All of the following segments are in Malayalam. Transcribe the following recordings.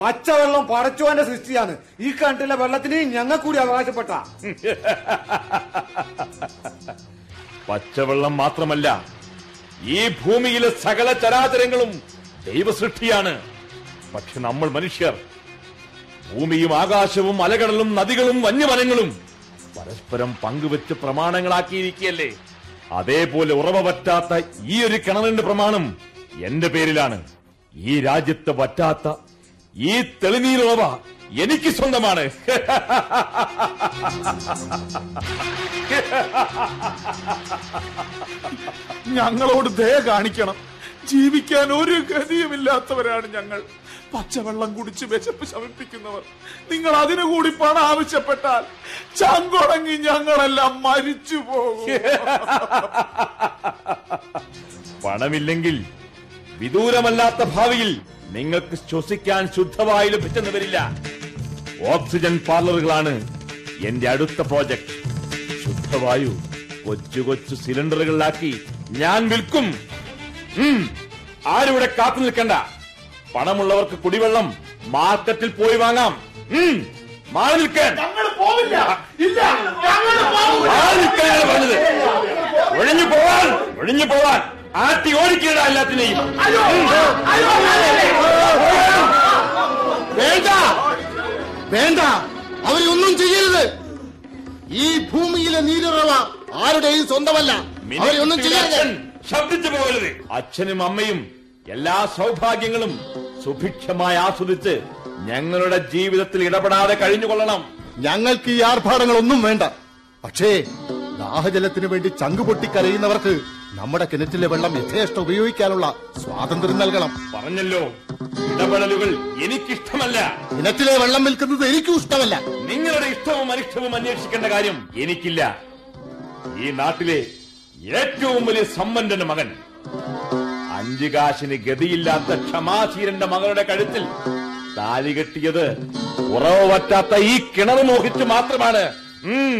പച്ചവെള്ളം പടച്ചോന്റെ സൃഷ്ടിയാണ് ഈ കണ്ടിലെ വെള്ളത്തിന് ഞങ്ങൾ കൂടി അവകാശപ്പെട്ട പച്ചവെള്ളം മാത്രമല്ല ഈ ഭൂമിയിലെ സകല ചരാചരങ്ങളും ദൈവസൃഷ്ടിയാണ് പക്ഷെ നമ്മൾ മനുഷ്യർ ഭൂമിയും ആകാശവും അലകടലും നദികളും വന്യമരങ്ങളും പരസ്പരം പങ്കുവെച്ച് പ്രമാണങ്ങളാക്കിയിരിക്കുകയല്ലേ അതേപോലെ ഉറവ പറ്റാത്ത ഈ ഒരു കിണറിന്റെ പ്രമാണം എന്റെ പേരിലാണ് ഈ രാജ്യത്ത് പറ്റാത്ത ഈ തെളിനീരുറവ എനിക്ക് സ്വന്തമാണ് ഞങ്ങളോട് ദയ കാണിക്കണം ജീവിക്കാൻ ഒരു ഗതിയുമില്ലാത്തവരാണ് ഞങ്ങൾ പച്ചവെള്ളം കുടിച്ച് വിശപ്പ് ശമിപ്പിക്കുന്നവർ നിങ്ങൾ അതിനു കൂടി പണം ആവശ്യപ്പെട്ടാൽ ചങ്കുടങ്ങി ഞങ്ങളെല്ലാം മരിച്ചു പോകും പണമില്ലെങ്കിൽ വിദൂരമല്ലാത്ത ഭാവിയിൽ നിങ്ങൾക്ക് ശ്വസിക്കാൻ ശുദ്ധവായു ലഭിച്ചെന്ന് വരില്ല ഓക്സിജൻ പാർലറുകളാണ് എന്റെ അടുത്ത പ്രോജക്ട് ശുദ്ധവായു കൊച്ചു കൊച്ചു സിലിണ്ടറുകളിലാക്കി ഞാൻ വിൽക്കും ഉം. ആരും കാത്തു നിൽക്കണ്ട പണമുള്ളവർക്ക് കുടിവെള്ളം മാർക്കറ്റിൽ പോയി വാങ്ങാം ഉം. മാറി നിൽക്കാൻ മാറി നിൽക്കാനാണ് പറഞ്ഞത് ഒഴിഞ്ഞു പോവാൻ ഒഴിഞ്ഞു പോവാൻ ആട്ടി ഓടിക്കുക എല്ലാത്തിനെയും വേണ്ട വേണ്ട അവരൊന്നും ചെയ്യരുത് ഈ ഭൂമിയിലെ നീരുറവ ആരുടെയും സ്വന്തമല്ല അവരെ ഒന്നും ചെയ്യരുത് അച്ഛൻ ശബ്ദിച്ചു പോകരുത് അച്ഛനും അമ്മയും എല്ലാ സൗഭാഗ്യങ്ങളും സുഭിക്ഷമായി ആസ്വദിച്ച് ഞങ്ങളുടെ ജീവിതത്തിൽ ഇടപെടാതെ കഴിഞ്ഞുകൊള്ളണം ഞങ്ങൾക്ക് ഈ ആർഭാടങ്ങളൊന്നും വേണ്ട പക്ഷേ ദാഹജലത്തിന് വേണ്ടി ചങ്കു പൊട്ടിക്കരയുന്നവർക്ക് നമ്മുടെ കിണറ്റിലെ വെള്ളം യഥേഷ്ട ഉപയോഗിക്കാനുള്ള സ്വാതന്ത്ര്യം നൽകണം പറഞ്ഞല്ലോ ഇടപെടലുകൾ എനിക്കിഷ്ടമല്ല കിണറ്റിലെ വെള്ളം വിൽക്കുന്നത് എനിക്കും ഇഷ്ടമല്ല നിങ്ങളുടെ ഇഷ്ടവും അനിഷ്ടവും അന്വേഷിക്കേണ്ട കാര്യം എനിക്കില്ല ഈ നാട്ടിലെ ഏറ്റവും വലിയ സമ്പന്നന്റെ മകൻ അഞ്ചു കാശിന് ഗതിയില്ലാത്ത ക്ഷമാശീരന്റെ മകളുടെ കഴുത്തിൽ താലി കെട്ടിയത് ഉറവ് പറ്റാത്ത ഈ കിണർ മോഹിച്ചു മാത്രമാണ് ഉം.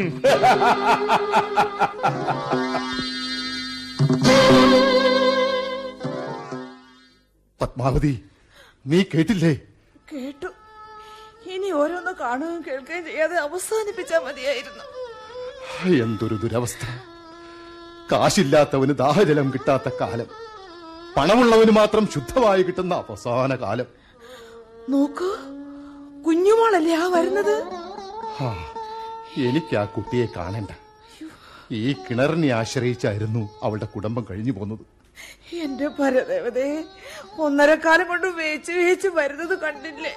പത്മാവതി നീ കേട്ടില്ലേ കേട്ടു ഇനി ഓരോന്ന് കാണുകയും കേൾക്കുകയും ചെയ്യാതെ അവസാനിപ്പിച്ചാൽ മതിയായിരുന്നു എന്തൊരു ദുരവസ്ഥ കാശില്ലാത്തവന് ദാഹജലം കിട്ടാത്ത കാലം പണമുള്ളവന് മാത്രം ശുദ്ധമായി കിട്ടുന്ന അവസാന കാലം നോക്കൂ കുഞ്ഞുമോളല്ലേ ആ വരുന്നത് ആ, എനിക്ക് ആ കുട്ടിയെ കാണണ്ട ഈ കിണറിനെ ആശ്രയിച്ചായിരുന്നു അവളുടെ കുടുംബം കഴിഞ്ഞു പോന്നത് എന്റെ പരദേവതേ ഒന്നര കാലം കൊണ്ട് വേച്ച് വേച്ച് വരുന്നത് കണ്ടില്ലേ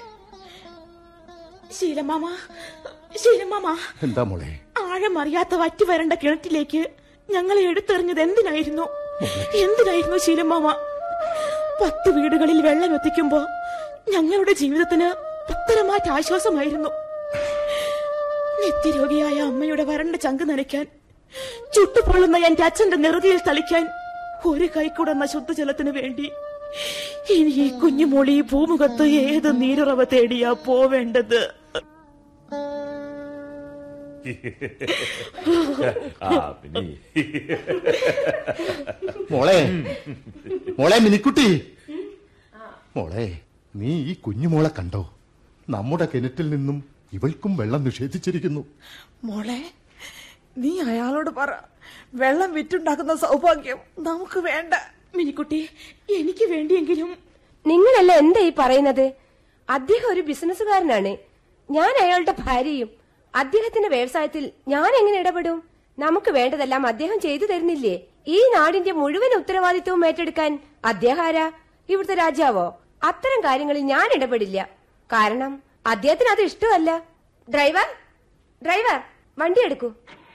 ശീലമാമ ശീലമാമ എന്താ മോളെ ആഴമറിയാത്ത വറ്റി വരേണ്ട കിണറ്റിലേക്ക് ഞങ്ങളെ എടുത്തെറിഞ്ഞത് എന്തിനായിരുന്നു എന്തിനായിരുന്നു ശീലമാമ പത്ത് വീടുകളിൽ വെള്ളം എത്തിക്കുമ്പോ ഞങ്ങളുടെ ജീവിതത്തിന് പത്തരമാറ്റ ആശ്വാസമായിരുന്നു നിത്യരോഗിയായ അമ്മയുടെ വരണ്ട ചങ്ക് നനയ്ക്കാൻ ചുട്ടുപൊള്ളുന്ന എന്റെ അച്ഛന്റെ നെറുതിയിൽ തളിക്കാൻ ഒരു കൈക്കുടന്ന ശുദ്ധജലത്തിന് വേണ്ടി ഇനി ഈ കുഞ്ഞുമോളി ഈ ഭൂമുഖത്ത് ഏത് നീരുറവ തേടിയാ പോവേണ്ടത് ആ പിന്നെ മോളെ മോളെ മിനിക്കുട്ടി മോളെ നീ ഈ കുഞ്ഞുമോളെ കണ്ടോ നമ്മുടെ കിണറ്റിൽ നിന്നും ഇവൾക്കും വെള്ളം നിഷേധിച്ചിരിക്കുന്നു മോളെ നീ അയാളോട് പറ വെള്ളം വിറ്റുണ്ടാക്കുന്ന സൗഭാഗ്യം നമുക്ക് വേണ്ട മിനിക്കുട്ടി എനിക്ക് വേണ്ടിയെങ്കിലും നിങ്ങളല്ല എന്താ ഈ പറയുന്നത് അദ്ദേഹം ഒരു ബിസിനസ്സുകാരനാണ് ഞാൻ അയാളുടെ ഭാര്യയും അദ്ദേഹത്തിന്റെ വ്യവസായത്തിൽ ഞാൻ എങ്ങനെ ഇടപെടും നമുക്ക് വേണ്ടതെല്ലാം അദ്ദേഹം ചെയ്തു തരുന്നില്ലേ ഈ നാടിന്റെ മുഴുവൻ ഉത്തരവാദിത്വവും ഏറ്റെടുക്കാൻ അദ്ദേഹം ആരാ ഇവിടുത്തെ രാജാവോ അത്തരം കാര്യങ്ങളിൽ ഞാൻ ഇടപെടില്ല കാരണം അദ്ദേഹത്തിന് അത് ഇഷ്ടമല്ല ഡ്രൈവർ ഡ്രൈവർ വണ്ടി എടുക്കൂ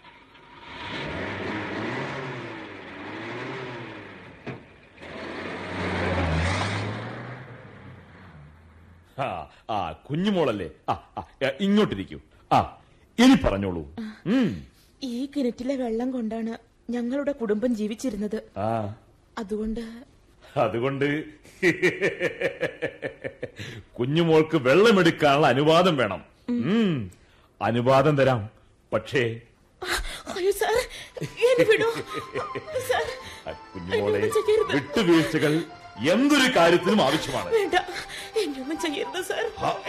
ആ ആ കുഞ്ഞുമോളല്ലേ ആ ആ, ഏ, ഇങ്ങോട്ടിരിക്കൂ ആ ഇനി പറഞ്ഞോളൂ ഉം. ഈ കിണറ്റിലെ വെള്ളം കൊണ്ടാണ് ഞങ്ങളുടെ കുടുംബം ജീവിച്ചിരുന്നത് ആ അതുകൊണ്ട് അതുകൊണ്ട് കുഞ്ഞുമോൾക്ക് വെള്ളമെടുക്കാനുള്ള അനുവാദം വേണം ഉം. അനുവാദം തരാം പക്ഷേ അയ്യോ സാർ എന്നെ വിടൂ സാർ ആ, കുഞ്ഞുമോളെ എന്നോട് ചെയ്യരുത്. വിട്ടുവീഴ്ചകൾ എന്തൊരു കാര്യത്തിനും ആവശ്യമാണ് വേണ്ട എന്നൊന്നും ചെയ്യരുത് സാർ